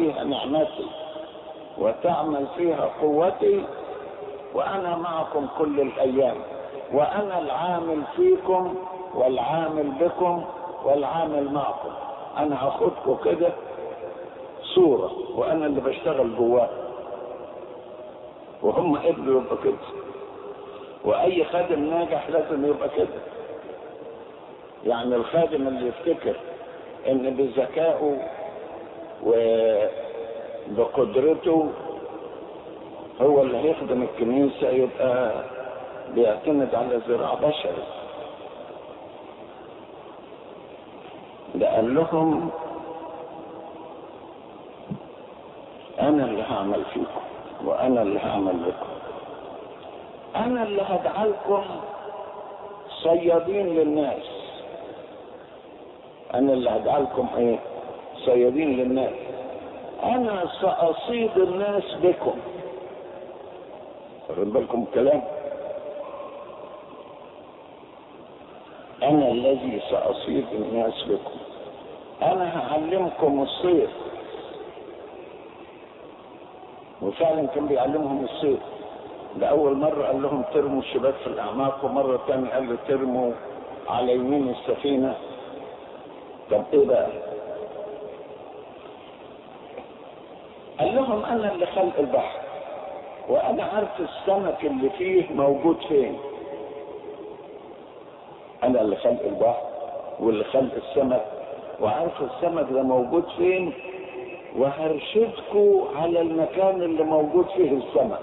فيها نعمتي وتعمل فيها قوتي وانا معكم كل الايام وانا العامل فيكم والعامل بكم والعامل معكم انا هاخدكم كده صورة وانا اللي بشتغل جواه وهم قبلوا يبقى كده واي خادم ناجح لازم يبقى كده يعني الخادم اللي يفتكر ان بذكائه وبقدرته هو اللي هيخدم الكنيسة يبقى بيعتمد على ذراع بشري ده قال لهم انا اللي هعمل فيكم وانا اللي هعمل لكم انا اللي هجعلكم صيادين للناس انا اللي هجعلكم ايه صيادين للناس انا ساصيد الناس بكم واخد بالكم الكلام انا الذي ساصيد الناس بكم انا هعلمكم الصيد وفعلا كان بيعلمهم الصيد لأول مرة قال لهم ترموا الشباك في الأعماق ومرة تانية قال له ترموا على يمين السفينة طب إيه بقى؟ قال لهم أنا اللي خلق البحر وأنا عارف السمك اللي فيه موجود فين أنا اللي خلق البحر واللي خلق السمك وعارف السمك ده موجود فين وهرشدكم على المكان اللي موجود فيه السمك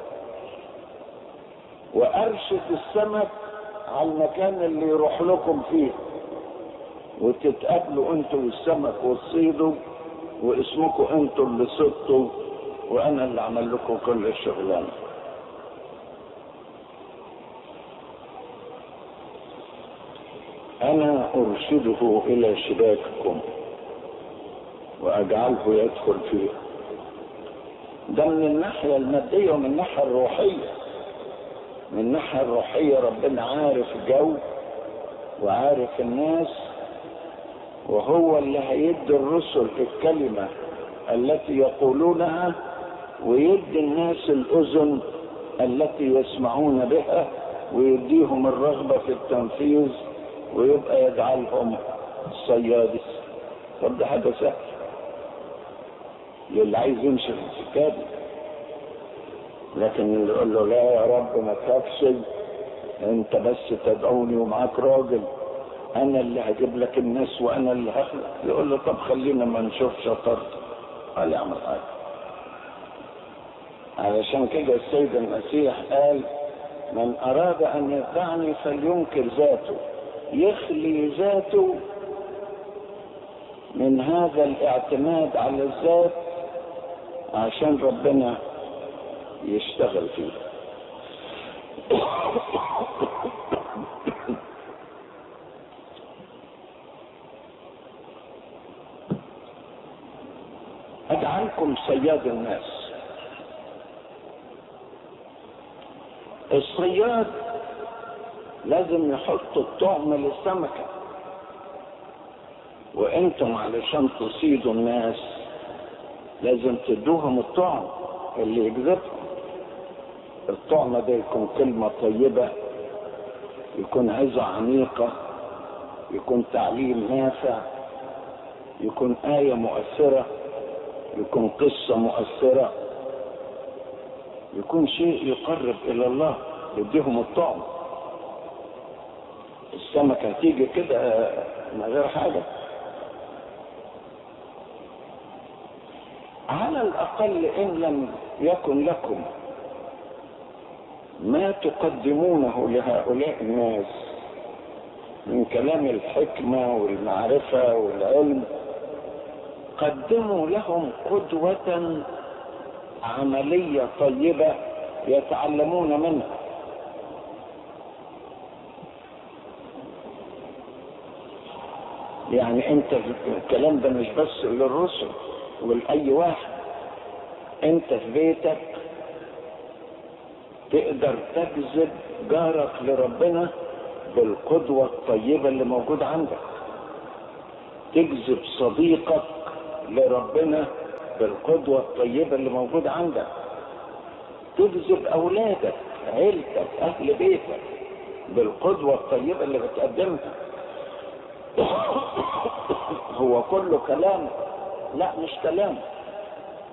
وارشد السمك على المكان اللي يروح لكم فيه وتتقابلوا انتوا والسمك وتصيدوا واسمكم انتوا اللي صدتوا وانا اللي عمل لكم كل الشغلانه انا ارشده الى شباككم واجعله يدخل فيه ده من الناحيه الماديه ومن الناحيه الروحيه من الناحيه الروحيه ربنا عارف جو وعارف الناس وهو اللي هيدي الرسل الكلمه التي يقولونها ويدي الناس الاذن التي يسمعون بها ويديهم الرغبه في التنفيذ ويبقى يجعلهم صيادس طب ده حاجه سهل للي عايز يمشي في السكه دي لكن اللي يقول له لا يا رب ما تخافش انت بس تدعوني ومعاك راجل انا اللي هجيب لك الناس وانا اللي هخلق يقول له طب خلينا ما نشوف شطارتك قال يعمل حاجه علشان كده السيد المسيح قال من اراد ان يتبعني فلينكر ذاته يخلي ذاته من هذا الاعتماد على الذات عشان ربنا يشتغل فيه اجعلكم صياد الناس الصياد لازم يحط الطعم للسمكة وانتم علشان تصيدوا الناس لازم تدوهم الطعم اللي يجذبهم الطعم ده يكون كلمة طيبة يكون عظة عميقة يكون تعليم نافع يكون آية مؤثرة يكون قصة مؤثرة يكون شيء يقرب إلى الله يديهم الطعم السمكة هتيجي كده من غير حاجة على الأقل إن لم يكن لكم ما تقدمونه لهؤلاء الناس من كلام الحكمة والمعرفة والعلم قدموا لهم قدوة عملية طيبة يتعلمون منها يعني انت الكلام ده مش بس للرسل ولأي واحد انت في بيتك تقدر تجذب جارك لربنا بالقدوة الطيبة اللي موجودة عندك تجذب صديقك لربنا بالقدوة الطيبة اللي موجودة عندك تجذب أولادك عيلتك أهل بيتك بالقدوة الطيبة اللي بتقدمها هو كله كلام لا مش كلام